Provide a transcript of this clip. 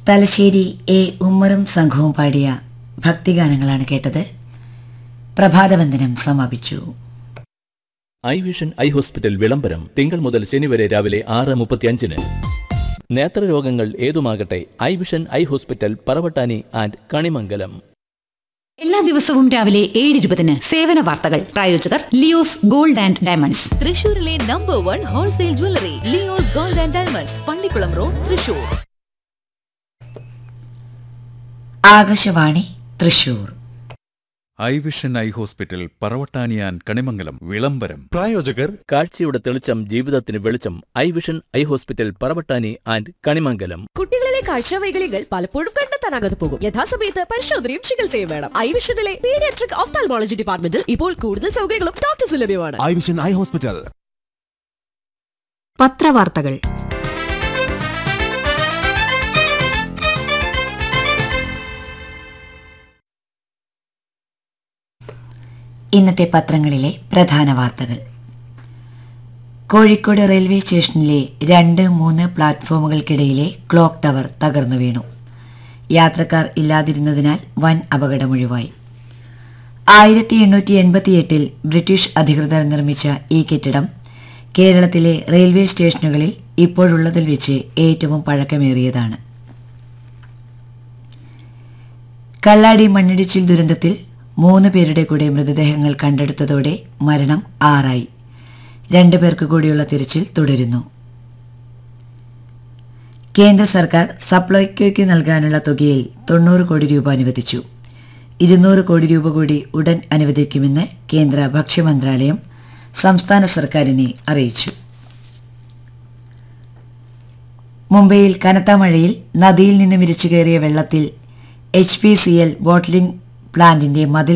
Thalassery A ഉമ്മറും സംഘവും പാടിയ ഭക്തിഗാനങ്ങളാണ് കേട്ടത് പ്രഭാതവന്ദനം സമാപിച്ചു ഐ വിഷൻ ഐ ഹോസ്പിറ്റൽ വിളംബരം തിങ്കൾ മുതൽ ശനി വരെ രാവിലെ ആറ് മുപ്പത്തിയഞ്ചിന് നേത്രരോഗങ്ങൾ ഏതുമാകട്ടെ eye vision eye hospital Paravattani and Kanimangalam എല്ലാ ദിവസവും രാവിലെ ഏഴ് ഇരുപതിന് സേവന വാർത്തകൾ പ്രായോജകർ ലിയോസ് ഗോൾഡ് ആൻഡ് ഡയമണ്ട്സ് തൃശൂരിലെ number one wholesale jewellery Leo's gold and diamonds Pallikulam road Thrissur Akashvani Thrissur eye vision eye hospital പറവട്ടാനിയാൻ കണിമംഗലം വിളംബരം പ്രായോജകർ കാഴ്ചയുടെ തെളിച്ചം ജീവിതത്തിന് വെളിച്ചം eye vision eye hospital Paravattani and Kanimangalam കുട്ടികളിലെ കാഴ്ചവൈകല്യങ്ങൾ പലപ്പോഴും കണ്ടെത്താനാകാതെ പോകും യഥാസമയത്ത് പരിശോധനയും ചികിത്സയും വേണം ഐ വിഷനിലെ പീഡിയാട്രിക് ഓഫ്താൽമോളജി ഡിപ്പാർട്ട്മെന്റിൽ ഇപ്പോൾ കൂടുതൽ സൗകര്യങ്ങളും ഡോക്ടേഴ്സ് ലഭ്യമാണ് ഐ വിഷൻ ഐ ഹോസ്പിറ്റൽ പത്രവാർത്തകൾ ഇന്നത്തെ പത്രങ്ങളിലെ പ്രധാന വാർത്തകൾ കോഴിക്കോട് റെയിൽവേ സ്റ്റേഷനിലെ രണ്ട് മൂന്ന് പ്ലാറ്റ്ഫോമുകൾക്കിടയിലെ ക്ലോക്ക് ടവർ തകർന്നു വീണു യാത്രക്കാർ ഇല്ലാതിരുന്നതിനാൽ വൻ അപകടമൊഴിവായി ആയിരത്തി എണ്ണൂറ്റി എൺപത്തിയെട്ടിൽ ബ്രിട്ടീഷ് അധികൃതർ നിർമ്മിച്ച ഈ കെട്ടിടം കേരളത്തിലെ റെയിൽവേ സ്റ്റേഷനുകളിൽ ഇപ്പോഴുള്ളതിൽ വെച്ച് ഏറ്റവും പഴക്കമേറിയതാണ് കള്ളാടി മണ്ണിടിച്ചിൽ ദുരന്തത്തിൽ മൂന്ന് പേരുടെ കൂടെ മൃതദേഹങ്ങൾ കണ്ടെടുത്തതോടെ മരണം ആറായി രണ്ടു പേർക്ക് കൂടിയുള്ള തിരച്ചിൽ തുടരുന്നു കേന്ദ്ര സർക്കാർ സപ്ലൈകോയ്ക്ക് നൽകാനുള്ള തുകയിൽ തൊണ്ണൂറ് കോടി രൂപ അനുവദിച്ചു ഇരുന്നൂറ് കോടി രൂപ കൂടി ഉടൻ അനുവദിക്കുമെന്ന് കേന്ദ്ര ഭക്ഷ്യമന്ത്രാലയം സംസ്ഥാന സർക്കാരിനെ അറിയിച്ചു മുംബൈയിൽ കനത്ത മഴയിൽ നദിയിൽ നിന്ന് വിരിച്ചു കയറിയ വെള്ളത്തിൽ H P C L bottling പ്ലാന്റിന്റെ മതിൽ